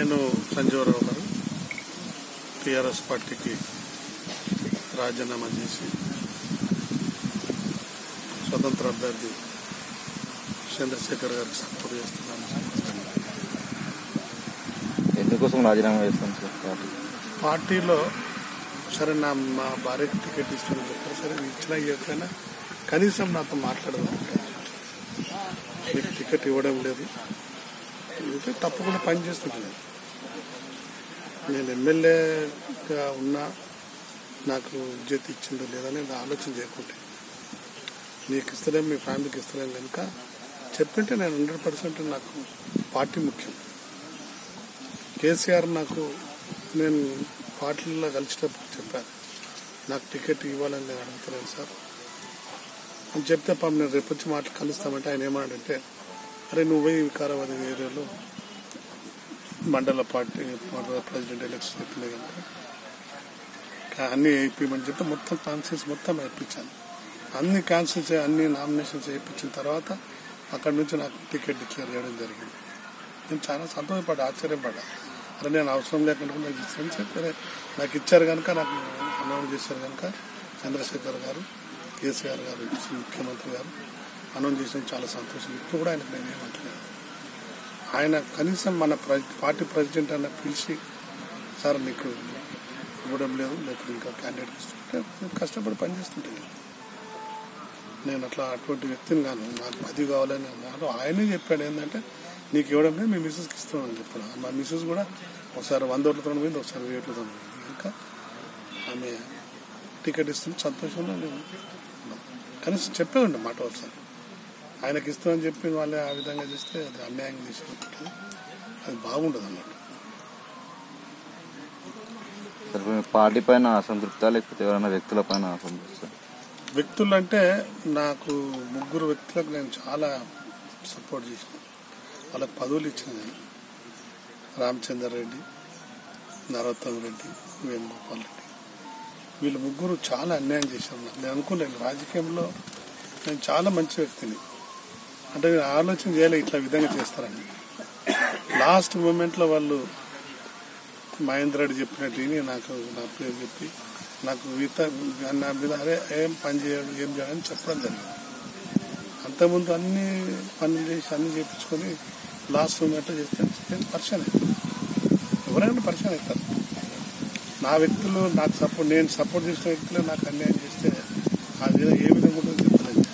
నేను సంజీవరావు గారు టీఆర్ఎస్ పార్టీకి రాజీనామా చేసి స్వతంత్ర అభ్యర్థి చంద్రశేఖర్ గారికి సపోర్ట్ చేస్తున్నాను ఎందుకోసం రాజీనామా చేస్తాను సార్ పార్టీ పార్టీలో సరే నా మా భార్యకి టికెట్ ఇస్తుందని చెప్పారు సరే ఇచ్చినా ఇవ్వకపోయినా కనీసం నాతో మాట్లాడదాం మీకు టికెట్ ఇవ్వడం లేదు అంటే తప్పకుండా పని చేస్తుంటాను నేను ఎమ్మెల్యేగా ఉన్నా నాకు విద్యుత్ ఇచ్చిందో లేదని నేను ఆలోచన చేయకుంటే నీకు ఇస్తలేం మీ ఫ్యామిలీకి ఇస్తలేం కనుక చెప్పింటే నేను హండ్రెడ్ పర్సెంట్ నాకు పార్టీ ముఖ్యం కేసీఆర్ నాకు నేను పార్టీలో కలిసేటప్పుడు చెప్పాను నాకు టికెట్ ఇవ్వాలని నేను అడుగుతున్నాను సార్ అని చెప్తే పాపం నేను రేపు వచ్చి మాట కలుస్తామంటే ఆయన ఏమన్నాడంటే అరే నువ్వు పోయి వికారాబాద్ ఏరియాలో మండల పార్టీ మండల ప్రెసిడెంట్ ఎలక్షన్ చెప్పింది కనుక కా- అన్ని వేయిపోయమని చెప్తే మొత్తం కాన్సెన్స్ మొత్తం వేయించాను అన్ని క్యాన్సిల్ చే అన్ని నామినేషన్స్ వేయించిన తర్వాత అక్కడి నుంచి నాకు టికెట్ డిక్లేర్ చేయడం జరిగింది నేను చాలా సంతోషపడ్డా ఆశ్చర్యపడ్డా అరే నేను అవసరం లేకుండా నాకు ఇచ్చాను చెప్పారు నాకు ఇచ్చారు కనుక నాకు అనౌన్స్ చేశారు కనుక చంద్రశేఖర్ గారు కేసీఆర్ గారు ముఖ్యమంత్రి గారు అనౌన్స్ చేసిన చాలా సంతోషం ఇప్పుడు కూడా ఆయనకు నేను ఏమంటలేదు ఆయన కనీసం మన ప్ర- పార్టీ ప్రెసిడెంట్ అన్న పిలిచి సార్ నీకు ఇవ్వడం లేదు లేకపోతే ఇంకా క్యాండిడేట్ ఇస్తుంటే నేను కష్టపడి పనిచేస్తుంటాను నేను అట్లా అటువంటి వ్యక్తిని కాను నాకు పది కావాలని అన్నాను ఆయనే చెప్పాడు ఏంటంటే నీకు ఇవ్వడం లేదు మీ మిస్సెస్కి ఇస్తున్నాను చెప్పాడు మా మిస్సెస్ కూడా ఒకసారి వంద ఓట్లతో పోయింది ఒకసారి వెయ్యి ఓట్లతో పోయింది ఇంకా ఆమె టికెట్ ఇస్తుంది సంతోషంలో నేను ఉన్నాను. కనీసం చెప్పేయండి మాట ఒకసారి ఆయనకి ఇస్తామని చెప్పి వాళ్ళే ఆ విధంగా చేస్తే అది అన్యాయం చేసినట్టు అది బాగుండదు అన్నట్టు సార్ ఇప్పుడు మీ పార్టీ పైన అసంతృప్త లేకపోతే ఎవరైనా వ్యక్తుల పైన అసంతృప్త వ్యక్తులు అంటే నాకు ముగ్గురు వ్యక్తులకు నేను చాలా సపోర్ట్ చేసిన వాళ్ళకి పదవులు ఇచ్చిన నేను రామచందర్ రెడ్డి నరోత్తమ్ రెడ్డి వేణుగోపాల్ రెడ్డి వీళ్ళు ముగ్గురు చాలా అన్యాయం చేశారు నాకు నేను అనుకోలేను రాజకీయంలో నేను చాలా మంచి వ్యక్తిని అంటే నేను ఆలోచన చేయలే ఇట్లా విధంగా చేస్తారని లాస్ట్ మూమెంట్లో వాళ్ళు మహేందర్ రెడ్డి చెప్పినట్టు విని నాకు నా పేరు చెప్పి నాకు ఈత నా మీద అరే ఏం పని చేయడు ఏం చేయాలని చెప్పడం జరిగింది అంతకుముందు అన్ని పనులు చేసి అన్ని చేయించుకొని లాస్ట్ మూమెంట్లో చేస్తే నేను పరిచయం అవుతాను ఎవరైనా పరిచయం అవుతారు నా వ్యక్తులు నాకు సపోర్ట్ నేను సపోర్ట్ చేసిన వ్యక్తులు నాకు అన్యాయం చేస్తే ఆ విధంగా ఏ విధంగా ఉంటుందో చెప్పలేదు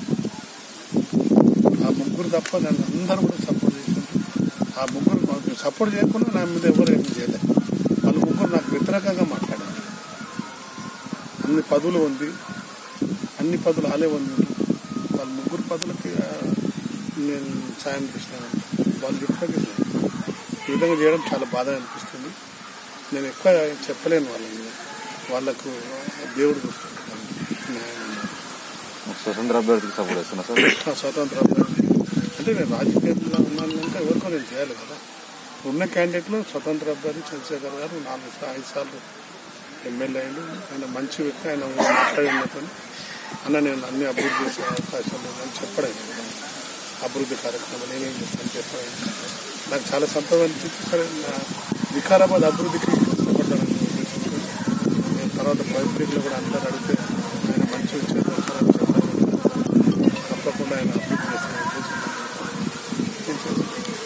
ఆ ముగ్గురు తప్ప నన్ను అందరూ కూడా సపోర్ట్ చేసినారు ఆ ముగ్గురు మాకు సపోర్ట్ చేయకుండా నా మీద ఎవరు ఏమి చేయలేదు వాళ్ళు ముగ్గురు నాకు వ్యతిరేకంగా మాట్లాడారు అన్ని పదవులు ఉంది అన్ని పదవులు ఆలే ఉంది వాళ్ళ ముగ్గురు పదవులకి ఆ, నేను సాయం చేసినాను వాళ్ళు చెప్పాక ఈ విధంగా చేయడం చాలా బాధ అనిపిస్తుంది నేను ఎక్కువ చెప్పలేను వాళ్ళ మీద వాళ్ళకు దేవుడు చూస్తుంటాను న్యాయం ఒక స్వతంత్ర అభ్యర్థికి సపోర్ట్ చేస్తున్నా సార్ ఆ స్వతంత్ర అభ్యర్థి. అంటే నేను రాజకీయాల్లో ఉన్నాను కనుక ఎవరికో నేను చేయాలి కదా ఉన్న క్యాండిడేట్లో స్వతంత్ర అభ్యర్థి చంద్రశేఖర్ గారు నాలుగు సా- ఐదు సార్లు ఎమ్మెల్యే అయ్యిండు ఆయన మంచి వ్యక్తి ఆయన మాట్లాడి ఉన్నతను అన్న నేను అన్ని అభివృద్ధి చేసే అవకాశాలు ఉన్నాయని చెప్పడం అభివృద్ధి కార్యక్రమాలు నేనేం చేస్తాను చెప్పడం నాకు చాలా సంతోషం అనిపించి సరే నా వికారాబాద్ అభివృద్ధికి కష్టపడ్డానని ఉద్దేశంతో నేను తర్వాత పబ్లిక్లో కూడా అందరూ అడిగితే ఆయన మంచి చేద్దాం సార్ అని చెప్పారు తప్పకుండా ఆయన అభివృద్ధి చేసిన ఉద్దేశంతో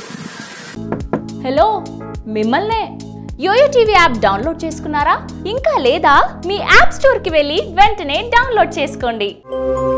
హలో మిమ్మల్నే యోయో టీవీ యాప్ డౌన్లోడ్ చేసుకున్నారా ఇంకా లేదా మీ యాప్ స్టోర్కి వెళ్ళి వెంటనే డౌన్లోడ్ చేసుకోండి